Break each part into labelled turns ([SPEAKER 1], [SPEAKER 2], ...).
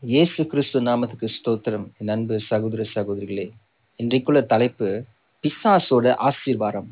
[SPEAKER 1] இயேசு கிறிஸ்து நாமத்துக்கு ஸ்தோத்திரம் என் அன்பு சகோதர சகோதரிகளே இன்றைக்குள்ள தலைப்பு பிசாசோட ஆசீர்வாதம்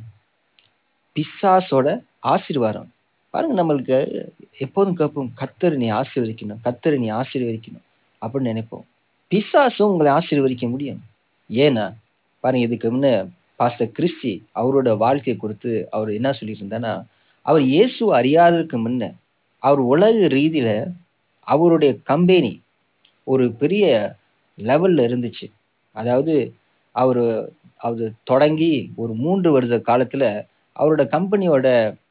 [SPEAKER 1] பிசாசோட ஆசீர்வாதம் பாருங்க நம்மளுக்கு எப்போதும் கேட்போம் கத்தர் நீ ஆசீர்வதிக்கணும் கத்தர் நீ ஆசீர்வதிக்கணும் அப்படின்னு நினைப்போம் பிசாசும் உங்களை ஆசீர்வதிக்க முடியும் ஏன்னா பாருங்க இதுக்கு முன்ன பாஸ்டர் கிறிஸ்டி அவரோட வாழ்க்கை கொடுத்து அவர் என்ன சொல்லியிருந்தான்னா அவர் இயேசு அறியாததுக்கு முன்ன அவர் உலக ரீதியில அவருடைய கம்பெனி ஒரு பெரிய லெவல்ல இருந்துச்சு அதாவது அவர் அவர் தொடங்கி ஒரு மூன்று வருட காலத்துல அவரோட கம்பெனியோட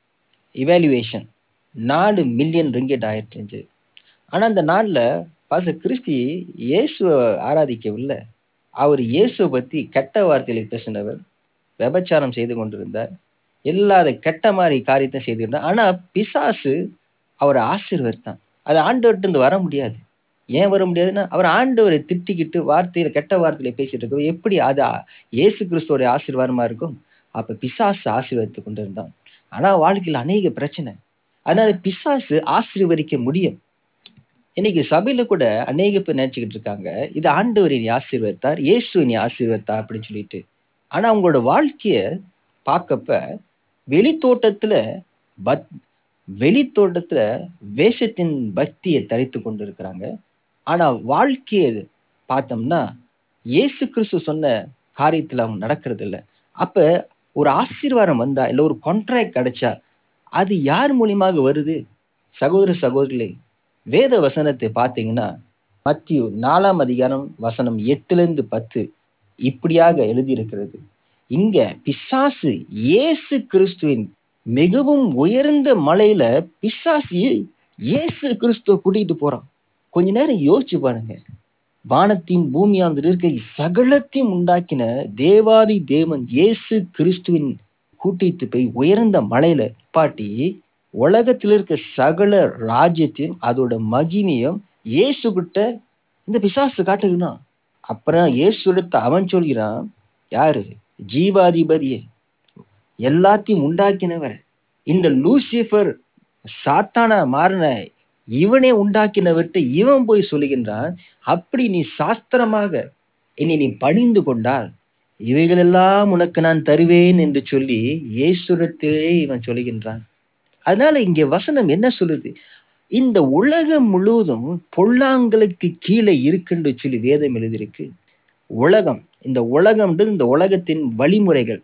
[SPEAKER 1] இவாலுவேஷன் நாலு மில்லியன் ரிங்கெட் ஆயிட்டு இருந்துச்சு ஆனா அந்த நாள்ல பாச கிறிஸ்டி இயேசுவை ஆராதிக்கவில்லை அவர் இயேசுவை பத்தி கெட்ட வார்த்தையில பேசினவர் விபச்சாரம் செய்து கொண்டிருந்தார் இல்லாத கெட்ட மாதிரி காரியத்தை செய்திருந்தார் ஆனா பிசாசு அவரை ஆசீர்வதித்தான் அது ஆண்டவர்கிட்ட இருந்து வர முடியாது ஏன் வர முடியாதுன்னா அவர் ஆண்டவரை திட்டிக்கிட்டு வார்த்தையில கெட்ட வார்த்தையில பேசிட்டு இருக்க எப்படி அது இயேசு கிறிஸ்துவோடைய ஆசீர்வாதமா இருக்கும் அப்ப பிசாசு ஆசீர்வதித்து கொண்டிருந்தான் ஆனா வாழ்க்கையில் அநேக பிரச்சனை அதனால பிசாசு ஆசீர்வதிக்க முடியும் இன்னைக்கு சபையில கூட அநேக பேர் நினைச்சுக்கிட்டு இருக்காங்க இது ஆண்டவர் நீ ஆசீர்வதித்தார் இயேசு நீ ஆசீர்வதித்தார் அப்படின்னு சொல்லிட்டு ஆனா அவங்களோட வாழ்க்கைய பார்க்கப்ப வெளித்தோட்டத்துல பத் வெளித்தோட்டத்துல வேஷத்தின் பக்தியை தரித்து கொண்டு இருக்கிறாங்க ஆனா வாழ்க்கையை பார்த்தோம்னா இயேசு கிறிஸ்து சொன்ன காரியத்துல அவங்க நடக்கிறது இல்லை அப்ப ஒரு ஆசீர்வாதம் வந்தா இல்ல ஒரு கான்ட்ராக்ட் கிடைச்சா அது யார் மூலியமாக வருது சகோதர சகோதரிகளே வேத வசனத்தை பார்த்தீங்கன்னா மத்திய நாலாம் அதிகாரம் வசனம் எட்டுல இருந்து பத்து இப்படியாக எழுதியிருக்கிறது இங்க பிசாசு இயேசு கிறிஸ்துவின் மிகவும் உயர்ந்த மலையில பிசாசு இயேசு கிறிஸ்துவ கூட்டிட்டு போறான் கொஞ்ச நேரம் யோசிச்சு பாருங்க வானத்தையும் பூமியாம் இருக்க சகலத்தையும் உண்டாக்கின தேவாதி தேவன் இயேசு கிறிஸ்துவின் கூட்டிட்டு போய் உயர்ந்த மலையில பாட்டி உலகத்தில் இருக்க சகல ராஜ்யத்தையும் அதோட மகிமையும் இயேசு கிட்ட இந்த பிசாசு காட்டுகிறான் அப்புறம் இயேசு எடுத்த அவன் சொல்கிறான் யாரு ஜீவாதிபதியே எல்லாத்தையும் உண்டாக்கினவர் இந்த லூசிஃபர் சாத்தானா மாறின இவனே உண்டாக்கினவர்கிட்ட இவன் போய் சொல்லுகின்றான் அப்படி நீ சாஸ்திரமாக இனி நீ பணிந்து கொண்டால் இவைகளெல்லாம் உனக்கு நான் தருவேன் என்று சொல்லி இயேசுரத்திலே இவன் சொல்லுகின்றான் அதனால இங்க வசனம் என்ன சொல்லுது இந்த உலகம் முழுவதும் பொல்லாங்களுக்கு கீழே இருக்குன்னு சொல்லி வேதம் எழுதியிருக்கு உலகம் இந்த உலகம்ன்றது இந்த உலகத்தின் வழிமுறைகள்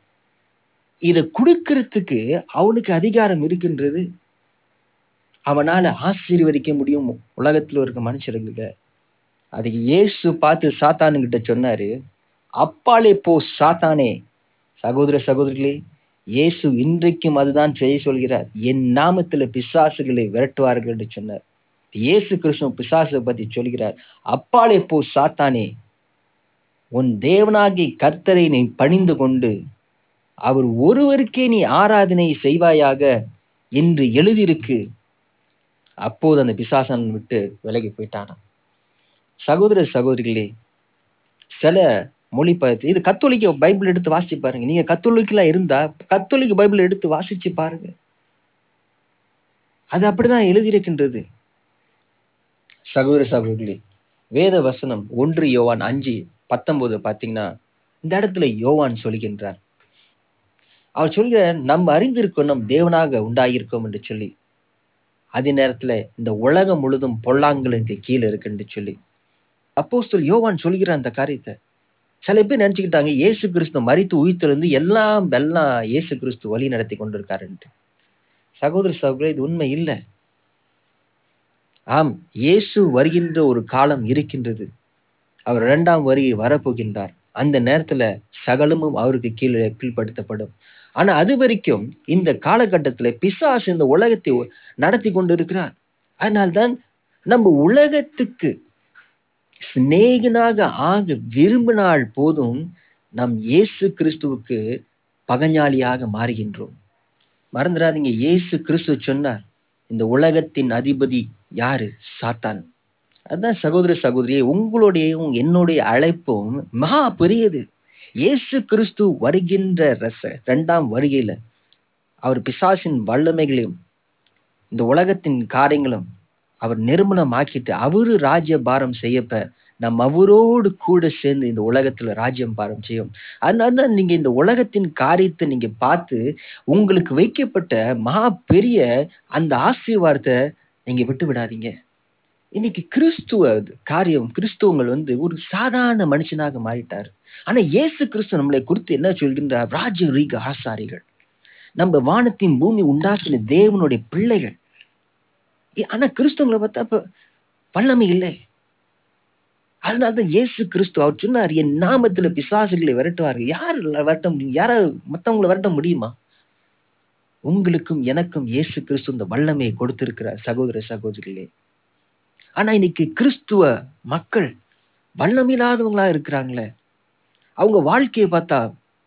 [SPEAKER 1] இதை கொடுக்கறதுக்கு அவனுக்கு அதிகாரம் இருக்கின்றது அவனால ஆசீர்வதிக்க முடியும் உலகத்துல இருக்க மனுஷர்களுக்கு அதுக்கு இயேசு பார்த்து சாத்தானுகிட்ட சொன்னாரு அப்பாலே போ சாத்தானே சகோதர சகோதரிகளே இயேசு இன்றைக்கும் அதுதான் செய்ய சொல்கிறார் என் நாமத்துல பிசாசுகளை விரட்டுவார்கள் என்று சொன்னார் இயேசு கிருஷ்ண பிசாசை பத்தி சொல்கிறார் அப்பாலே போ சாத்தானே உன் தேவனாகி கர்த்தரை நீ பணிந்து கொண்டு அவர் ஒருவருக்கே நீ ஆராதனை செய்வாயாக என்று எழுதியிருக்கு அப்போது அந்த பிசாசன் விட்டு விலகி போயிட்டானாம் சகோதர சகோதரிகளே சில மொழிபெயர்த்து இது கத்தோலிக்க பைபிள் எடுத்து வாசிச்சு பாருங்க நீங்க கத்தோலிக்கெல்லாம் இருந்தா கத்தோலிக்க பைபிள் எடுத்து வாசிச்சு பாருங்க அது அப்படிதான் எழுதியிருக்கின்றது சகோதர சகோதரிகளே வேத வசனம் ஒன்று யோவான் அஞ்சு பத்தொன்பது பாத்தீங்கன்னா இந்த இடத்துல யோவான் சொல்கின்றார் அவர் சொல்கிற நம்ம அறிந்திருக்கோம் நம் தேவனாக உண்டாகியிருக்கோம் என்று சொல்லி அதே நேரத்துல இந்த உலகம் முழுதும் பொல்லாங்களுக்கு கீழே இருக்குன்னு சொல்லி அப்போஸ்தல் யோவான் சொல்கிற அந்த காரியத்தை சில பேர் நினைச்சுக்கிட்டாங்க இயேசு கிறிஸ்து மறித்து உயிர்த்திலிருந்து எல்லாம் எல்லாம் இயேசு கிறிஸ்து வழி நடத்தி கொண்டிருக்காருன்ட்டு சகோதர சகோதரி இது உண்மை இல்லை ஆம் இயேசு வருகின்ற ஒரு காலம் இருக்கின்றது அவர் இரண்டாம் வருகை வரப்போகின்றார் அந்த நேரத்துல சகலமும் அவருக்கு கீழே கீழ்ப்படுத்தப்படும் ஆனா அது வரைக்கும் இந்த காலகட்டத்துல பிசாசு இந்த உலகத்தை நடத்தி கொண்டிருக்கிறார் அதனால்தான் நம்ம உலகத்துக்கு சிநேகனாக ஆக விரும்பினால் போதும் நம் இயேசு கிறிஸ்துவுக்கு பகஞ்சாலியாக மாறுகின்றோம் மறந்துடாதீங்க இயேசு கிறிஸ்து சொன்னார் இந்த உலகத்தின் அதிபதி யாரு சாத்தான் அதான் சகோதர சகோதரியே உங்களுடைய என்னுடைய அழைப்பும் மகா பெரியது இயேசு கிறிஸ்து வருகின்ற ரச இரண்டாம் வருகையில அவர் பிசாசின் வல்லமைகளையும் இந்த உலகத்தின் காரியங்களும் அவர் நிர்மலமாக்கிட்டு அவரு ராஜ்ய பாரம் செய்யப்ப நம்ம அவரோடு கூட சேர்ந்து இந்த உலகத்துல ராஜ்யம் பாரம் செய்யும் அதனால தான் நீங்க இந்த உலகத்தின் காரியத்தை நீங்க பார்த்து உங்களுக்கு வைக்கப்பட்ட மகா பெரிய அந்த ஆசீர்வாதத்தை நீங்க விட்டு விடாதீங்க இன்னைக்கு கிறிஸ்துவ காரியம் கிறிஸ்துவங்கள் வந்து ஒரு சாதாரண மனுஷனாக மாறிட்டார் ஆனா இயேசு கிறிஸ்து நம்மளை குறித்து என்ன சொல்கின்றார் ராஜரீக ஆசாரிகள் நம்ம வானத்தின் பூமி உண்டாக்கின தேவனுடைய பிள்ளைகள் ஏ, ஆனா கிறிஸ்துவங்களை பார்த்தா இப்ப வல்லமை இல்லை அதனாலதான் இயேசு கிறிஸ்து அவர் சொன்னார் என் நாமத்துல பிசாசுகளை விரட்டுவார்கள் யார் விரட்ட முடியும் யாராவது மத்தவங்களை விரட்ட முடியுமா உங்களுக்கும் எனக்கும் இயேசு கிறிஸ்து இந்த வல்லமையை கொடுத்திருக்கிறார் சகோதர சகோதரிகளே ஆனா இன்னைக்கு கிறிஸ்துவ மக்கள் வல்லமில்லாதவங்களா இருக்கிறாங்களே அவங்க வாழ்க்கையை பார்த்தா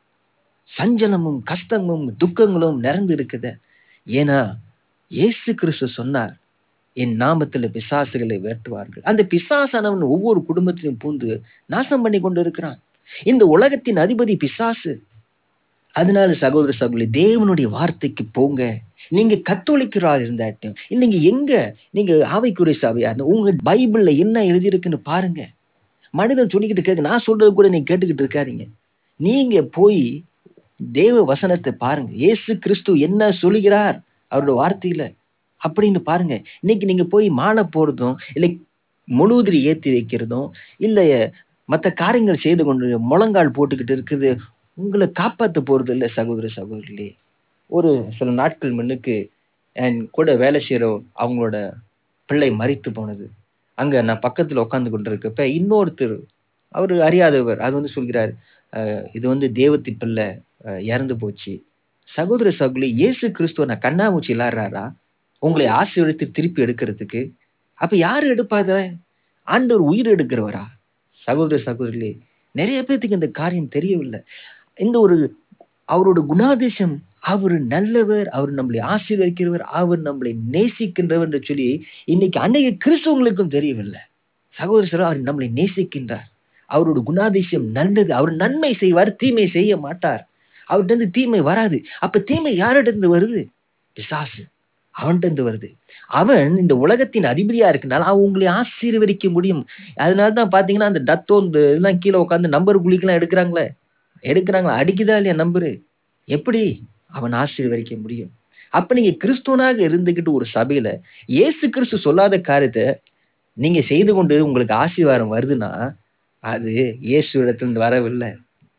[SPEAKER 1] சஞ்சலமும் கஷ்டமும் துக்கங்களும் நிறைந்து இருக்குது ஏன்னா இயேசு கிறிஸ்து சொன்னார் என் நாமத்துல பிசாசுகளை விரட்டுவார்கள் அந்த பிசாசானவன் ஒவ்வொரு குடும்பத்திலும் பூந்து நாசம் பண்ணி கொண்டு இருக்கிறான் இந்த உலகத்தின் அதிபதி பிசாசு அதனால சகோதர சகோதரி தேவனுடைய வார்த்தைக்கு போங்க நீங்க கத்தோலிக்கராக இருந்தாட்டும் நீங்க எங்க நீங்க ஆவைக்குரிய சபையா இருந்தா உங்க பைபிள்ல என்ன எழுதியிருக்குன்னு பாருங்க மனிதன் சொல்லிக்கிட்டு கேட்க நான் சொல்றது கூட நீங்க கேட்டுக்கிட்டு இருக்காதீங்க நீங்க போய் தேவ வசனத்தை பாருங்க இயேசு கிறிஸ்து என்ன சொல்லுகிறார் அவரோட வார்த்தையில அப்படின்னு பாருங்க இன்னைக்கு நீங்க போய் மாலை போடுறதும் இல்லை முழுதிரி ஏத்தி வைக்கிறதும் இல்லை மற்ற காரியங்கள் செய்து கொண்டு முழங்கால் போட்டுக்கிட்டு இருக்குது உங்களை காப்பாத்த போறது இல்லை சகோதர சகோதரிகளே ஒரு சில நாட்கள் முன்னுக்கு என் கூட வேலை செய்யறோம் அவங்களோட பிள்ளை மறித்து போனது அங்க நான் பக்கத்துல உட்காந்து கொண்டு இருக்கப்ப இன்னொருத்தர் அவர் அறியாதவர் அது வந்து சொல்கிறார் "அஹ், இது வந்து தேவத்தி பிள்ளை அஹ், இறந்து போச்சு சகோதர சகோதரி இயேசு கிறிஸ்துவ நான் கண்ணாமூச்சி விளாடுறாரா உங்களை ஆசீர்வதித்து திருப்பி எடுக்கிறதுக்கு அப்ப யாரு எடுப்பாத ஆண்டவர் உயிர் எடுக்கிறவரா சகோதர சகோதரிகளே நிறைய பேர்த்துக்கு இந்த காரியம் தெரியவில்லை இந்த ஒரு அவரோட குணாதிசம் அவர் நல்லவர் அவர் நம்மளை ஆசீர்வதிக்கிறவர் அவர் நம்மளை நேசிக்கின்றவர் என்று சொல்லி இன்னைக்கு அநேக கிறிஸ்தவங்களுக்கும் தெரியவில்லை சகோதர சகோதரி, அவர் நம்மளை நேசிக்கின்றார் அவரோட குணாதிசயம் நல்லது அவர் நன்மை செய்வார் தீமை செய்ய மாட்டார் அவர்கிட்ட இருந்து தீமை வராது அப்ப தீமை யார்கிட்ட இருந்து வருது பிசாசு அவன்கிட்ட இருந்து வருது அவன் இந்த உலகத்தின் அதிபதியா இருக்கனால அவன் உங்களை ஆசீர்வதிக்க முடியும் அதனால தான் பாத்தீங்கன்னா அந்த டத்தோ இந்த இதெல்லாம் கீழே உட்காந்து நம்பர் குளிக்கெல்லாம் எடுக்கிறாங்களே எடுக்கிறாங்களா அடிக்குதா இல்லையா நம்பரு எப்படி அவன் ஆசீர்வதிக்க முடியும் அப்ப நீங்க கிறிஸ்துவனாக இருந்துகிட்டு ஒரு சபையில இயேசு கிறிஸ்து சொல்லாத காரியத்தை நீங்க செய்து கொண்டு உங்களுக்கு ஆசீர்வாதம் வருதுன்னா அது இயேசு இடத்துல வரவில்லை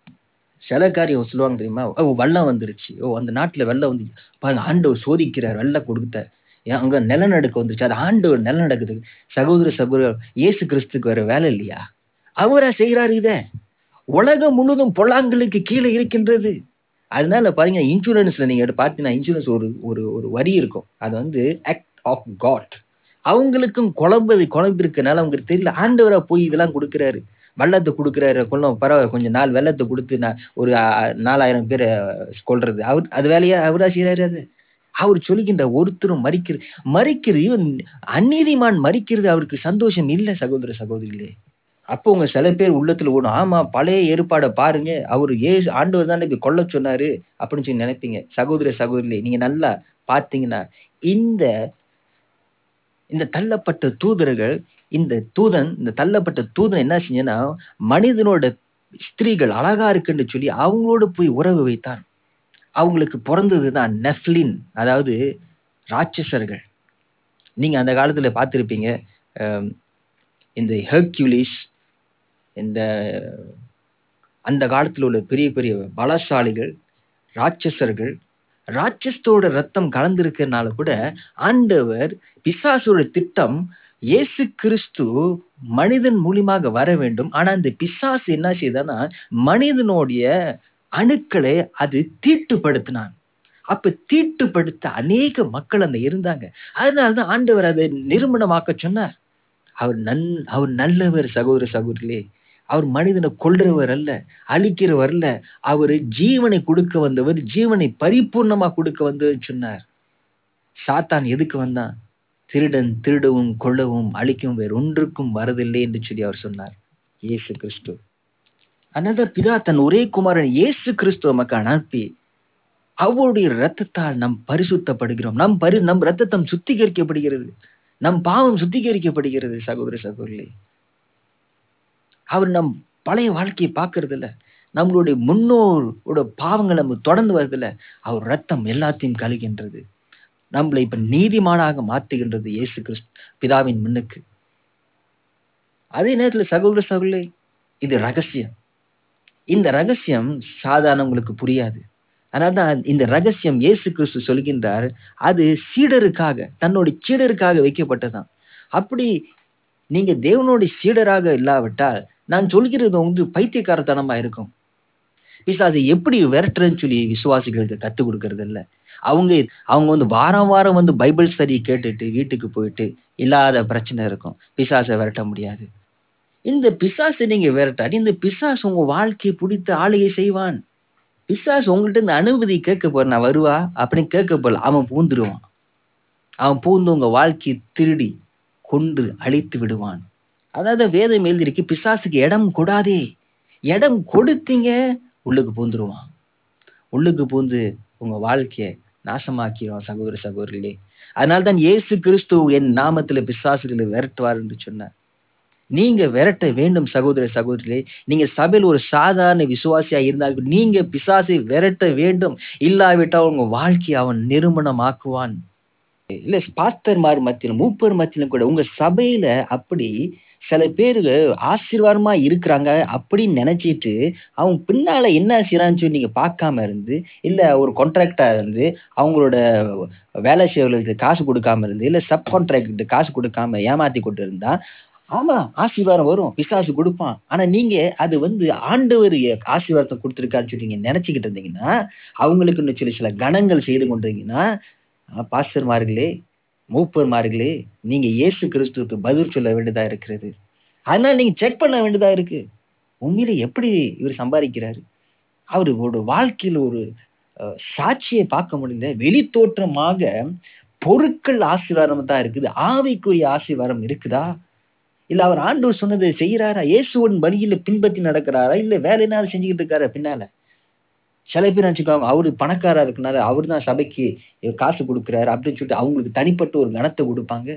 [SPEAKER 1] சில காரியம் சொல்லுவாங்க தெரியுமா ஓ வெள்ளம் வந்துருச்சு ஓ அந்த நாட்டுல வெள்ளம் வந்து பாருங்க ஆண்டவர் சோதிக்கிறார் வெள்ளம் கொடுத்த ஏன் அங்க நிலநடுக்கம் வந்துருச்சு அது ஆண்டவர் நிலநடுக்குது சகோதர சகோதரர் இயேசு கிறிஸ்துக்கு வேற வேலை இல்லையா அவரா செய்கிறாரு இத உலகம் முழுவதும் பொல்லாங்களுக்கு கீழே இருக்கின்றது அதனால பாருங்க இன்சூரன்ஸ்ல நீங்க எடுத்து பார்த்தீங்கன்னா இன்சூரன்ஸ் ஒரு ஒரு ஒரு வரி இருக்கும் அது வந்து ஆக்ட் ஆஃப் காட் அவங்களுக்கும் குழம்பு குழம்பு இருக்கனால அவங்களுக்கு தெரியல ஆண்டவரா போய் இதெல்லாம் கொடுக்குறாரு வெள்ளத்தை கொடுக்குறாரு கொள்ளும் பரவாயில்ல கொஞ்சம் நாள் வெள்ளத்தை கொடுத்து நான் ஒரு ஆ, நாலாயிரம் பேரை கொள்றது அவர் அது வேலையா அவரா செய்யறாரு அது அவர் சொல்லுகின்ற ஒருத்தரும் மறிக்கிறது மறிக்கிறது இவன் அந்நீதிமான் மறிக்கிறது அவருக்கு சந்தோஷம் இல்லை சகோதர சகோதரிகளே அப்போ உங்க சில பேர் உள்ளத்துல ஓடும் ஆமா பழைய ஏற்பாடை பாருங்க அவர் ஏ ஆண்டவர் தானே இப்படி கொல்ல சொன்னாரு அப்படின்னு சொல்லி நினைப்பீங்க சகோதர சகோதரிகளே நீங்க நல்லா பார்த்தீங்கன்னா இந்த இந்த தள்ளப்பட்ட தூதர்கள் இந்த தூதன் இந்த தள்ளப்பட்ட தூதன் என்ன செஞ்சனா மனிதனோட ஸ்திரீகள் அழகா இருக்குன்னு சொல்லி அவங்களோட போய் உறவு வைத்தான் அவங்களுக்கு பிறந்தது தான் நெஃப்லின் அதாவது ராட்சசர்கள் நீங்க அந்த காலத்துல பார்த்திருப்பீங்க அஹ், இந்த ஹெர்க்யூலிஸ் இந்த அந்த காலத்துல உள்ள பெரிய பெரிய பலசாலிகள் ராட்சசர்கள் ராட்சஸத்தோட ரத்தம் கலந்திருக்கிறதுனால கூட ஆண்டவர் பிசாசோட திட்டம் இயேசு கிறிஸ்து மனிதன் மூலியமாக வர வேண்டும் ஆனா அந்த பிசாசு என்ன செய்தான்னா மனிதனுடைய அணுக்களை அது தீட்டுப்படுத்தினான் அப்ப தீட்டுப்படுத்த அநேக மக்கள் அந்த இருந்தாங்க அதனாலதான் ஆண்டவர் அதை நிறுவனமாக்க சொன்னார் அவர் நன் அவர் நல்லவர் சகோதர சகோதரிகளே அவர் மனிதனை கொல்றவர் அல்ல அழிக்கிறவர் அல்ல அவர் ஜீவனை கொடுக்க வந்தவர் ஜீவனை பரிபூர்ணமா கொடுக்க வந்தவர் சொன்னார் சாத்தான் எதுக்கு வந்தான் திருடன் திருடவும் கொள்ளவும் அழிக்கவும் வேறு ஒன்றுக்கும் வரதில்லை என்று சொல்லி அவர் சொன்னார் இயேசு கிறிஸ்து அதனால பிதா தன் ஒரே குமாரன் இயேசு கிறிஸ்துவ மக்கள் அனுப்பி அவருடைய இரத்தத்தால் நாம் பரிசுத்தப்படுகிறோம் நம் பரி நம் இரத்தத்தம் சுத்திகரிக்கப்படுகிறது நம் பாவம் சுத்திகரிக்கப்படுகிறது சகோதர சகோதரி அவர் நம் பழைய வாழ்க்கையை பார்க்கறது இல்ல நம்மளுடைய முன்னோரோட பாவங்கள் நம்ம தொடர்ந்து வருதில்ல அவர் ரத்தம் எல்லாத்தையும் கழுகின்றது நம்மளை இப்ப நீதிமானாக மாத்துகின்றது இயேசு கிறிஸ்து பிதாவின் முன்னுக்கு அதே நேரத்துல சகோதர சகோதரி இது ரகசியம் இந்த ரகசியம் சாதாரணவங்களுக்கு புரியாது அதனால்தான் இந்த ரகசியம் இயேசு கிறிஸ்து சொல்கின்றார் அது சீடருக்காக தன்னுடைய சீடருக்காக வைக்கப்பட்டதான் அப்படி நீங்க தேவனுடைய சீடராக இல்லாவிட்டால் நான் சொல்கிறது வந்து பைத்தியக்காரத்தனமா இருக்கும் பிசாசை எப்படி விரட்டுறேன்னு சொல்லி விசுவாசிகளுக்கு கற்றுக் கொடுக்கறது இல்ல அவங்க அவங்க வந்து வாரம் வாரம் வந்து பைபிள் ஸ்டடி கேட்டுட்டு வீட்டுக்கு போயிட்டு இல்லாத பிரச்சனை இருக்கும் பிசாசை விரட்ட முடியாது இந்த பிசாசை நீங்க விரட்டாடி இந்த பிசாசு உங்க வாழ்க்கையை பிடித்து ஆளுகை செய்வான் பிசாசு உங்கள்ட்ட இந்த அனுமதி கேட்க போற நான் வருவா அப்படின்னு கேட்க போல அவன் பூந்துருவான் அவன் பூந்து உங்க வாழ்க்கையை திருடி கொண்டு அழித்து விடுவான் அதாவது வேதம் எழுதிருக்கு பிசாசுக்கு இடம் கொடாதே இடம் கொடுத்தீங்க உள்ளுக்கு பூந்துருவான் உள்ளுக்கு பூந்து உங்க வாழ்க்கையை நாசமாக்கிடுவான் சகோதர சகோதரிகளே அதனால தான் இயேசு கிறிஸ்து என் நாமத்துல பிசாசுகளை விரட்டுவார் என்று சொன்னார் நீங்க விரட்ட வேண்டும் சகோதர சகோதரிகளே நீங்க சபையில் ஒரு சாதாரண விசுவாசியா இருந்தாலும் நீங்க பிசாசை விரட்ட வேண்டும் இல்லாவிட்டால் உங்க வாழ்க்கையை அவன் நிறுவனமாக்குவான் இல்ல பாஸ்டர்மார் மத்தியிலும் மூப்பர் மத்தியிலும் கூட உங்க சபையில அப்படி சில பேரு ஆசீர்வாதமா இருக்கிறாங்க அப்படின்னு நினைச்சிட்டு அவங்க பின்னால என்ன செய்யறான்னு சொல்லி நீங்க பார்க்காம இருந்து இல்ல ஒரு கான்ட்ராக்டா இருந்து அவங்களோட வேலை செய்வர்களுக்கு காசு கொடுக்காம இருந்து இல்ல சப் கான்ட்ராக்ட் காசு கொடுக்காம ஏமாத்தி கொண்டு இருந்தா ஆமா ஆசீர்வாதம் வரும் பிசாசு கொடுப்பான் ஆனா நீங்க அது வந்து ஆண்டவர் ஆசீர்வாதத்தை கொடுத்துருக்கான்னு சொல்லி நீங்க நினைச்சுக்கிட்டு இருந்தீங்கன்னா அவங்களுக்கு இன்னும் சில சில கணங்கள் செய்து கொண்டிருந்தீங்கன்னா பாஸ்டர்மார்களே மூப்பர்மார்களே நீங்க இயேசு கிறிஸ்துவுக்கு பதில் சொல்ல வேண்டியதா இருக்கிறது அதனால நீங்க செக் பண்ண வேண்டியதா இருக்கு உண்மையிலே எப்படி இவர் சம்பாதிக்கிறாரு அவரு ஒரு வாழ்க்கையில் ஒரு சாட்சியை பார்க்க முடியல வெளி தோற்றமாக பொருட்கள் ஆசீர்வாதம் தான் இருக்குது ஆவிக்குரிய ஆசீர்வாதம் இருக்குதா இல்ல அவர் ஆண்டவர் சொன்னதை செய்யறாரா இயேசுவன் வழியில பின்பற்றி நடக்கிறாரா இல்ல வேற என்ன செஞ்சுக்கிட்டு இருக்காரா பின்னால சில பேர் நினைச்சுக்கோங்க அவரு பணக்காரா இருக்கனால அவர் தான் சபைக்கு காசு கொடுக்குறாரு அப்படின்னு சொல்லிட்டு அவங்களுக்கு தனிப்பட்ட ஒரு கணத்தை கொடுப்பாங்க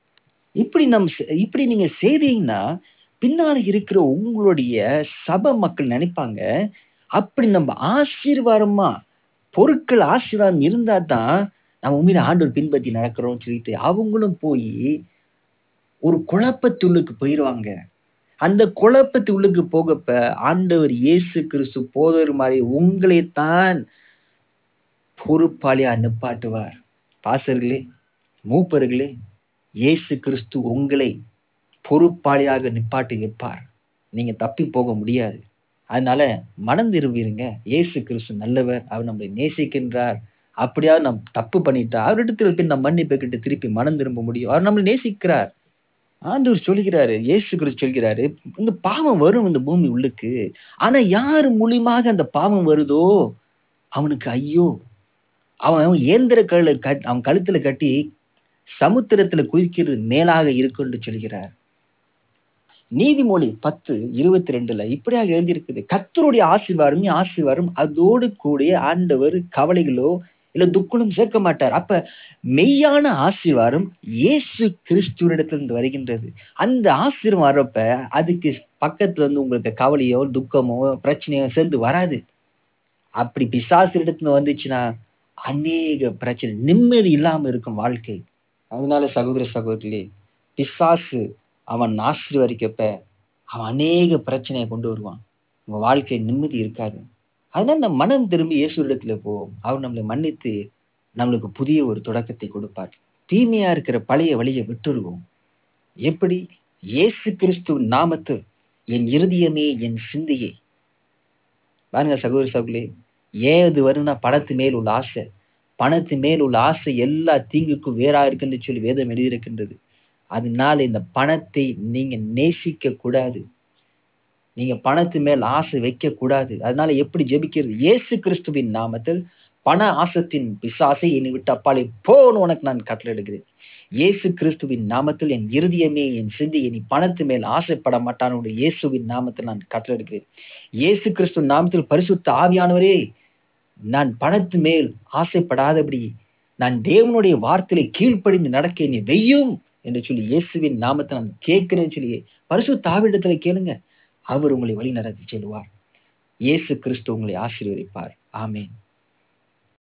[SPEAKER 1] இப்படி நம் இப்படி நீங்க செய்தீங்கன்னா பின்னால இருக்கிற உங்களுடைய சபை மக்கள் நினைப்பாங்க அப்படி நம்ம ஆசீர்வாதமா பொருட்கள் ஆசீர்வாதம் இருந்தா தான் நம்ம உண்மையில ஆண்டவர் பின்பற்றி நடக்கிறோம்னு சொல்லிட்டு அவங்களும் போய் ஒரு குழப்பத்துள்ளுக்கு போயிடுவாங்க அந்த குழப்பத்துள்ளுக்கு போகப்ப ஆண்டவர் இயேசு கிறிஸ்து போதவர் மாதிரி உங்களைத்தான் பொறுப்பாளியா நிப்பாட்டுவார் பாசர்களே மூப்பர்களே இயேசு கிறிஸ்து உங்களை பொறுப்பாளியாக நிப்பாட்டி வைப்பார் நீங்க தப்பி போக முடியாது அதனால மனம் திரும்பிடுங்க இயேசு கிறிஸ்து நல்லவர் அவர் நம்மளை நேசிக்கின்றார் அப்படியாவது நம்ம தப்பு பண்ணிட்டா அவரிடத்தில் பின் நம்ம மன்னிப்பு கிட்ட திருப்பி மனம் திரும்ப முடியும் அவர் நம்மளை நேசிக்கிறார் ஆண்டவர் சொல்கிறாரு இயேசு கிறிஸ்து சொல்கிறாரு இந்த பாவம் வரும் இந்த பூமி உள்ளுக்கு ஆனா யார் மூலியமாக அந்த பாவம் வருதோ அவனுக்கு ஐயோ அவன் அவன் இயந்திர கழு கட் அவன் கழுத்துல கட்டி சமுத்திரத்துல குதிக்கிறது மேலாக இருக்குன்னு சொல்கிறார் நீதிமொழி பத்து இருபத்தி ரெண்டுல இப்படியாக எழுதியிருக்குது கத்தருடைய ஆசீர்வாதமே ஆசீர்வாதம் அதோடு கூடிய ஆண்டவர் கவலைகளோ இல்ல துக்கலும் சேர்க்க மாட்டார் அப்ப மெய்யான ஆசீர்வாதம் இயேசு கிறிஸ்துவனிடத்திலிருந்து வருகின்றது அந்த ஆசீர்வாதம் வரப்ப அதுக்கு பக்கத்துல வந்து உங்களுக்கு கவலையோ துக்கமோ பிரச்சனையோ சேர்ந்து வராது அப்படி பிசாசு இடத்துல வந்துச்சுன்னா அநேக பிரச்சனை நிம்மதி இல்லாம இருக்கும் வாழ்க்கை அதனால சகோதர சகோதரிலே பிசாசு அவன் ஆசீர்வதிக்கப்ப அவன் அநேக பிரச்சனையை கொண்டு வருவான் உங்க வாழ்க்கை நிம்மதி இருக்காது அதனால நம்ம மனம் திரும்பி இயேசு இடத்துல போவோம் அவர் நம்மளை மன்னித்து நம்மளுக்கு புதிய ஒரு தொடக்கத்தை கொடுப்பார் தீமையா இருக்கிற பழைய வழியை விட்டுருவோம் எப்படி இயேசு கிறிஸ்து நாமத்து என் இருதயமே என் சிந்தையே பாருங்க சகோதர சகோதரி ஏன் இது வரும்னா பணத்து மேல் உள்ள ஆசை பணத்து மேல் உள்ள ஆசை எல்லா தீங்குக்கும் வேறா இருக்குன்னு சொல்லி வேதம் எழுதியிருக்கின்றது அதனால இந்த பணத்தை நீங்க நேசிக்க கூடாது நீங்க பணத்து மேல் ஆசை வைக்க கூடாது அதனால எப்படி ஜெபிக்கிறது இயேசு கிறிஸ்துவின் நாமத்தில் பண ஆசத்தின் பிசாசை என்னை விட்டு அப்பாலே போன்னு உனக்கு நான் கட்டளையிடுகிறேன் இயேசு கிறிஸ்துவின் நாமத்தில் என் இருதயமே என் சிந்தி நீ பணத்து மேல் ஆசைப்பட மாட்டானுடைய இயேசுவின் நாமத்தில் நான் கட்டளையிடுகிறேன் இயேசு கிறிஸ்து நாமத்தில் பரிசுத்த ஆவியானவரே நான் பணத்து மேல் ஆசைப்படாதபடி நான் தேவனுடைய வார்த்தையை கீழ்ப்படிந்து நடக்க என்னை வெய்யும் என்று சொல்லி இயேசுவின் நாமத்தை நான் கேட்கிறேன்னு சொல்லி பரிசு தாவிடத்துல கேளுங்க அவர் உங்களை வழி நடத்தி செல்வார் இயேசு கிறிஸ்து உங்களை ஆசீர்வதிப்பார் ஆமென்